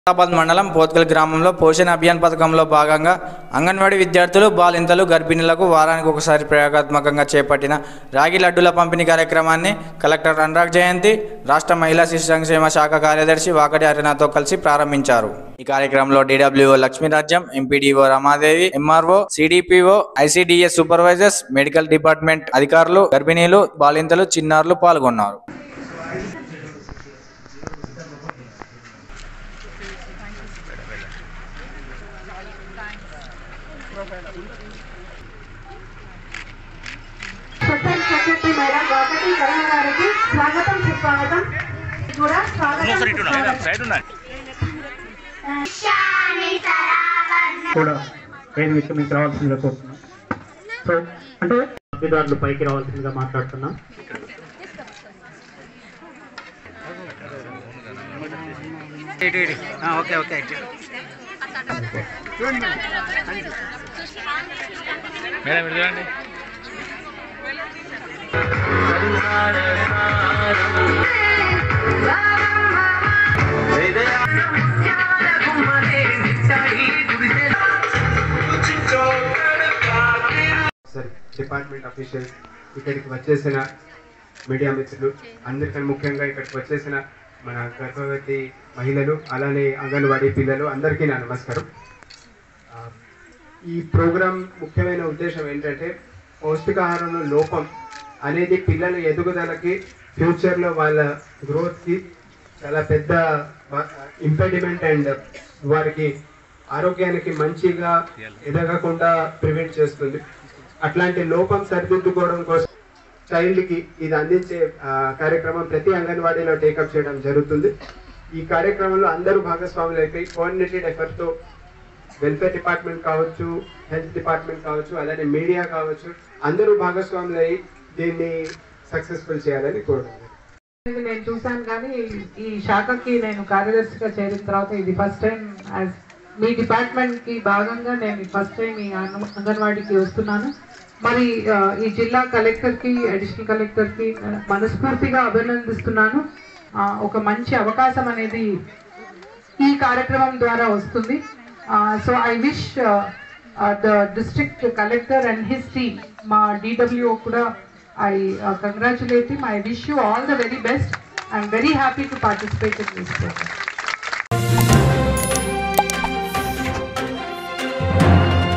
హైదరాబాద్ మండలం పోత్కల్ గ్రామంలో పోషణ అభియాన్ పథకంలో భాగంగా అంగన్వాడీ విద్యార్థులు బాలింతలు గర్భిణులకు వారానికి ఒకసారి ప్రయోగాత్మకంగా చేపట్టిన రాగి లడ్డూల పంపిణీ కార్యక్రమాన్ని కలెక్టర్ అనురాగ్ జయంతి రాష్ట్ర మహిళా శిశు సంక్షేమ శాఖ కార్యదర్శి వాకటి అరుణతో కలిసి ప్రారంభించారు ఈ కార్యక్రమంలో DWO Lakshmirajyam MPDO Ramadevi MRO CDPO ICDS supervisors medical department అధికారులు గర్భిణీలు బాలింతలు చిన్నారులు పాల్గొన్నారు society secretary madam Gautami Karuna గారికి స్వాగతం సుస్వాగతం కూడా స్వాగతం సుస్వాగతం. సైడ్ ఉండండి కూడా వేదిక మీకు రావాల్సిందిగా కోరుతున్నాం సో అంటే లబ్ధిదారులు పైకి రావాల్సిందిగా మాట్లాడుతున్నాం ఓకే ఓకే మేడం ఇటు చూడండి సరే డిపార్ట్మెంట్ అఫీషియల్స్ ఇక్కడికి వచ్చేసిన మీడియా మిత్రులు అందరికన్నా ముఖ్యంగా ఇక్కడికి వచ్చేసిన మన గర్భవతి మహిళలు అలానే అంగన్వాడీ పిల్లలు అందరికీ నా నమస్కారం ఆ, ఈ ప్రోగ్రాం ముఖ్యమైన ఉద్దేశం ఏంటంటే పౌష్టికాహారంలో లోపం అనేది పిల్లల ఎదుగుదలకి ఫ్యూచర్లో వాళ్ళ గ్రోత్కి చాలా పెద్ద ఇంపెడిమెంట్ అండ్ వారికి ఆరోగ్యానికి మంచిగా ఎదగకుండా ప్రివెంట్ చేస్తుంది అట్లాంటి లోపం సరిదిద్దుకోవడం కోసం చైల్డ్ కి ఇది అందించే ఆ, కార్యక్రమం ప్రతి అంగన్వాడీలో టేకప్ చేయడం జరుగుతుంది ఈ కార్యక్రమంలో అందరూ భాగస్వాములు అయిపోయి కోఆర్డినేటెడ్ ఎఫర్ట్ తో వెల్ఫేర్ డిపార్ట్మెంట్ కావచ్చు హెల్త్ డిపార్ట్మెంట్ కావచ్చు అలానే మీడియా కావచ్చు అందరూ భాగస్వాములు అయ్యి దీన్ని సక్సెస్ఫుల్ చేయాలని కోరుతున్నాను ఇది నేను చూసాను కానీ ఈ శాఖకి నేను కార్యదర్శిగా చేరిన తర్వాత ఇది first time as me department కి భాగంగా నేను ఫస్ట్ టైం ఈ అంగ- అంగన్వాడీకి వస్తున్నాను మరి ఆ, ఈ జిల్లా కలెక్టర్ కి అడిషనల్ కలెక్టర్ కి మనస్ఫూర్తిగా అభినందిస్తున్నాను ఆ, ఒక మంచి అవకాశం అనేది ఈ కార్యక్రమం ద్వారా వస్తుంది so I wish the district collector and his team మా డిడబ్ల్యూఓ కూడా I congratulate him I wish you all the very best I'm very happy to participate in this programme